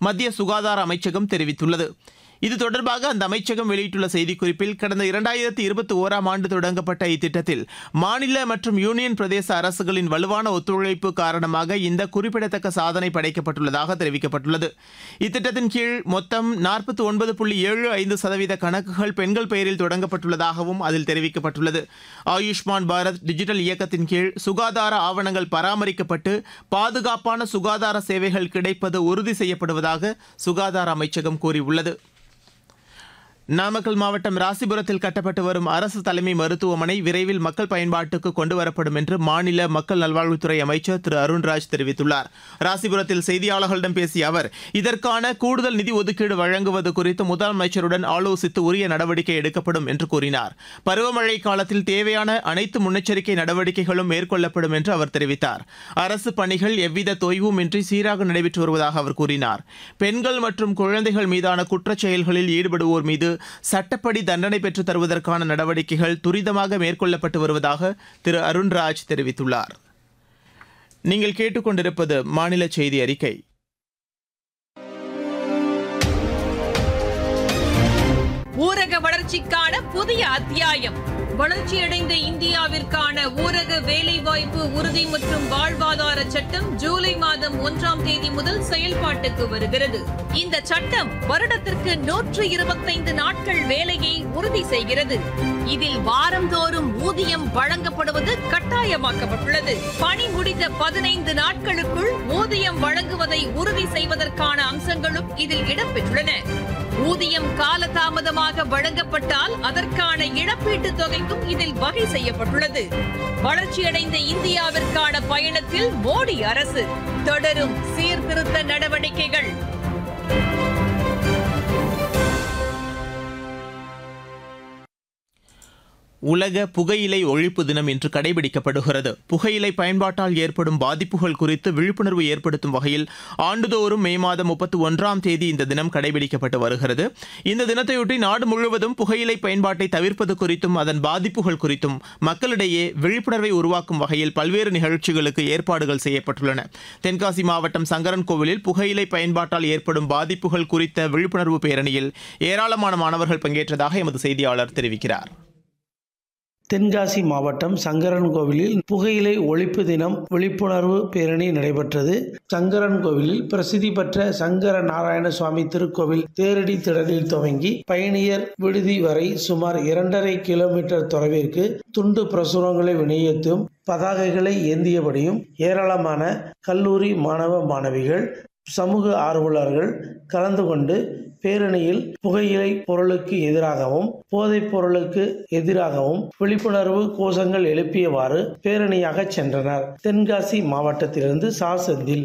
மத்திய சுகாதார அமைச்சகம் தெரிவித்துள்ளது இது தொடர்பாக அந்த அமைச்சகம் வெளியிட்டுள்ள செய்திக்குறிப்பில் கடந்த இரண்டாயிரத்தி இருபத்தி ஓராம் ஆண்டு தொடங்கப்பட்ட இத்திட்டத்தில் மாநில மற்றும் யூனியன் பிரதேச அரசுகளின் வலுவான ஒத்துழைப்பு காரணமாக இந்த குறிப்பிடத்தக்க சாதனை படைக்கப்பட்டுள்ளதாக தெரிவிக்கப்பட்டுள்ளது இத்திட்டத்தின் கீழ் மொத்தம் நாற்பத்தி ஒன்பது புள்ளி ஏழு ஐந்து சதவீத கணக்குகள் பெண்கள் பெயரில் தொடங்கப்பட்டுள்ளதாகவும் அதில் தெரிவிக்கப்பட்டுள்ளது ஆயுஷ்மான் பாரத் டிஜிட்டல் இயக்கத்தின் கீழ் சுகாதார ஆவணங்கள் பராமரிக்கப்பட்டு பாதுகாப்பான சுகாதார சேவைகள் கிடைப்பது உறுதி செய்யப்படுவதாக சுகாதார அமைச்சகம் கூறியுள்ளது நாமக்கல் மாவட்டம் ராசிபுரத்தில் கட்டப்பட்டு வரும் அரசு தலைமை மருத்துவமனை விரைவில் மக்கள் பயன்பாட்டுக்கு கொண்டு வரப்படும் என்று மாநில மக்கள் நல்வாழ்வுத்துறை அமைச்சர் திரு அருண்ராஜ் தெரிவித்துள்ளார் ராசிபுரத்தில் செய்தியாளர்களிடம் பேசிய அவர் இதற்கான கூடுதல் நிதி ஒதுக்கீடு வழங்குவது குறித்து முதலமைச்சருடன் ஆலோசித்து உரிய நடவடிக்கை எடுக்கப்படும் என்று கூறினார் பருவமழை காலத்தில் தேவையான அனைத்து முன்னெச்சரிக்கை நடவடிக்கைகளும் மேற்கொள்ளப்படும் என்று அவர் தெரிவித்தார் அரசு பணிகள் எவ்வித தொய்வுமின்றி சீராக நடைபெற்று வருவதாக அவர் கூறினார் பெண்கள் மற்றும் குழந்தைகள் மீதான குற்றச் செயல்களில் ஈடுபடுவோர் மீது சட்டப்படி தண்டனை பெற்றுத் தருவதற்கான நடவடிக்கைகள் துரிதமாக மேற்கொள்ளப்பட்டு வருவதாக திரு அருண்ராஜ் தெரிவித்துள்ளார் நீங்கள் கேட்டுக்கொண்டிருப்பது மாநில செய்தி அறிக்கை ஊரக வளர்ச்சிக்கான புதிய அத்தியாயம் வளர்ச்சியடைந்த இந்தியாவிற்கான ஊரக வேலைவாய்ப்பு உறுதி மற்றும் வாழ்வாதார சட்டம் ஜூலை மாதம் ஒன்றாம் தேதி முதல் செயல்பாட்டுக்கு வருகிறது இந்த சட்டம் வருடத்திற்கு நூற்று இருபத்தைந்து நாட்கள் வேலையை உறுதி செய்கிறது இதில் வாரந்தோறும் ஊதியம் வழங்கப்படுவது கட்டாயமாக்கப்பட்டுள்ளது பணி முடிந்த பதினைந்து நாட்களுக்குள் ஊதியம் வழங்குவதை உறுதி செய்வதற்கான அம்சங்களும் இதில் இடம்பெற்றுள்ளன ஊதியம் காலதாமதமாக வழங்கப்பட்டால் அதற்கான இழப்பீட்டுத் தொகைக்கும் இதில் வகை செய்யப்பட்டுள்ளது வளர்ச்சியடைந்த இந்தியாவிற்கான பயணத்தில் மோடி அரசு தொடரும் சீர்திருத்த நடவடிக்கைகள் உலக புகையிலை ஒழிப்பு தினம் இன்று கடைபிடிக்கப்படுகிறது புகையிலை பயன்பாட்டால் ஏற்படும் பாதிப்புகள் குறித்து விழிப்புணர்வு ஏற்படுத்தும் வகையில் ஆண்டுதோறும் மே மாதம் முப்பத்தி ஒன்றாம் தேதி இந்த தினம் கடைபிடிக்கப்பட்டு வருகிறது இந்த தினத்தையொட்டி நாடு முழுவதும் புகையிலை பயன்பாட்டை தவிர்ப்பது குறித்தும் அதன் பாதிப்புகள் குறித்தும் மக்களிடையே விழிப்புணர்வை உருவாக்கும் வகையில் பல்வேறு நிகழ்ச்சிகளுக்கு ஏற்பாடுகள் செய்யப்பட்டுள்ளன தென்காசி மாவட்டம் சங்கரன் கோவிலில் புகையிலை பயன்பாட்டால் ஏற்படும் பாதிப்புகள் குறித்த விழிப்புணர்வு பேரணியில் ஏராளமான மாணவர்கள் பங்கேற்றதாக எமது செய்தியாளர் தெரிவிக்கிறார் தென்காசி மாவட்டம் சங்கரன் கோவிலில் புகையிலை ஒழிப்பு தினம் விழிப்புணர்வு பேரணி நடைபெற்றது சங்கரன் கோவிலில் பிரசித்தி பெற்ற சங்கர நாராயண சுவாமி திருக்கோவில் தேரடி திடலில் துவங்கி பயணியர் விடுதி வரை சுமார் இரண்டரை கிலோமீட்டர் தொலைவிற்கு துண்டு பிரசுரங்களை விநியோகித்தும் பதாகைகளை ஏந்தியபடியும் ஏராளமான கல்லூரி மாணவ மாணவிகள் சமூக ஆர்வலர்கள் கலந்து கொண்டு பேரணியில் புகையிலை பொருளுக்கு எதிராகவும் போதைப் பொருளுக்கு எதிராகவும் விழிப்புணர்வு கோஷங்கள் எழுப்பியவாறு பேரணியாக சென்றனர் தென்காசி மாவட்டத்திலிருந்து சா செந்தில்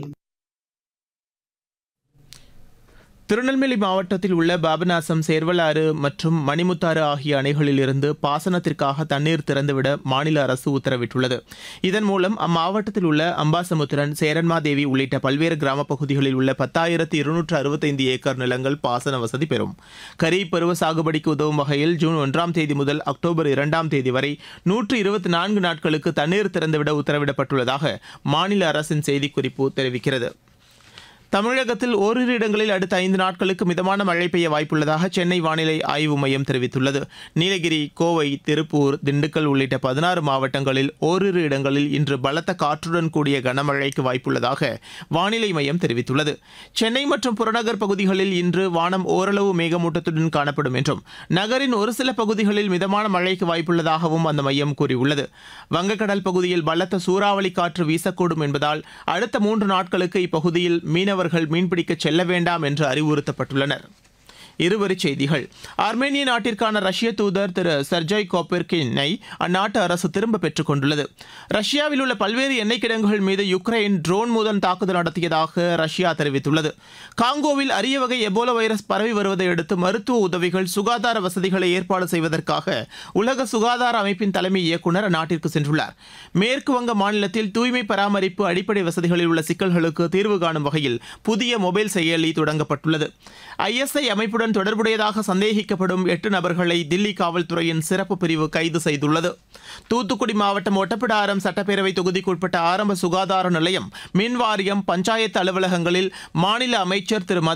திருநெல்வேலி மாவட்டத்தில் உள்ள பாபநாசம் சேர்வலாறு மற்றும் மணிமுத்தாறு ஆகிய அணைகளில் இருந்து பாசனத்திற்காக தண்ணீர் திறந்துவிட மாநில அரசு உத்தரவிட்டுள்ளது இதன் மூலம் அம்மாவட்டத்தில் உள்ள அம்பாசமுத்திரன் சேரன்மாதேவி உள்ளிட்ட பல்வேறு கிராமப் பகுதிகளில் உள்ள பத்தாயிரத்து இருநூற்று அறுபத்தைந்து ஏக்கர் நிலங்கள் பாசன வசதி பெறும் கரீப் பருவ சாகுபடிக்கு உதவும் வகையில் ஜூன் ஒன்றாம் தேதி முதல் அக்டோபர் இரண்டாம் தேதி வரை நூற்று இருபத்தி நான்கு நாட்களுக்கு தண்ணீர் திறந்துவிட உத்தரவிடப்பட்டுள்ளதாக மாநில அரசின் செய்திக்குறிப்பு தெரிவிக்கிறது தமிழகத்தில் ஓரிரு இடங்களில் அடுத்த ஐந்து நாட்களுக்கு மிதமான மழை பெய்ய வாய்ப்புள்ளதாக சென்னை வானிலை ஆய்வு மையம் தெரிவித்துள்ளது நீலகிரி கோவை திருப்பூர் திண்டுக்கல் உள்ளிட்ட பதினாறு மாவட்டங்களில் ஓரிரு இடங்களில் இன்று பலத்த காற்றுடன் கூடிய கனமழைக்கு வாய்ப்புள்ளதாக வானிலை மையம் தெரிவித்துள்ளது சென்னை மற்றும் புறநகர் பகுதிகளில் இன்று வானம் ஓரளவு மேகமூட்டத்துடன் காணப்படும் என்றும் நகரின் ஒரு சில பகுதிகளில் மிதமான மழைக்கு வாய்ப்புள்ளதாகவும் அந்த மையம் கூறியுள்ளது வங்கக்கடல் பகுதியில் பலத்த சூறாவளி காற்று வீசக்கூடும் என்பதால் அடுத்த மூன்று நாட்களுக்கு இப்பகுதியில் மீனவர்கள் மீன்பிடிக்க செல்ல வேண்டாம் என்று அறிவுறுத்தப்பட்டுள்ளனர் இருவரிச் செய்திகள் ஆர்மேனிய நாட்டிற்கான ரஷ்ய தூதர் திரு சர்ஜாய் கோப்பெர்கினை அந்நாட்டு அரசு திரும்ப பெற்றுக் கொண்டுள்ளது ரஷ்யாவில் உள்ள பல்வேறு எண்ணெய் கிடங்குகள் மீது யுக்ரைன் ட்ரோன் மூலம் தாக்குதல் நடத்தியதாக ரஷ்யா தெரிவித்துள்ளது காங்கோவில் அரிய வகை எபோலா வைரஸ் பரவி வருவதை அடுத்து மருத்துவ உதவிகள் சுகாதார வசதிகளை ஏற்பாடு செய்வதற்காக உலக சுகாதார அமைப்பின் தலைமை இயக்குநர் அந்நாட்டிற்கு சென்றுள்ளார் மேற்கு வங்க மாநிலத்தில் தூய்மை பராமரிப்பு அடிப்படை வசதிகளில் உள்ள சிக்கல்களுக்கு தீர்வு காணும் வகையில் புதிய மொபைல் செயலி தொடங்கப்பட்டுள்ளது ஐஎஸ்ஐ அமைப்புடன் தொடர்புடையதாக சந்தேகிக்கப்படும் எட்டு நபர்களை தில்லி காவல்துறையின் சிறப்பு பிரிவு கைது செய்துள்ளது தூத்துக்குடி மாவட்டம் ஒட்டப்பிடாரம் சட்டப்பேரவை தொகுதிக்குட்பட்ட ஆரம்ப சுகாதார நிலையம் மின் வாரியம் பஞ்சாயத்து அலுவலகங்களில் மாநில அமைச்சர் திரு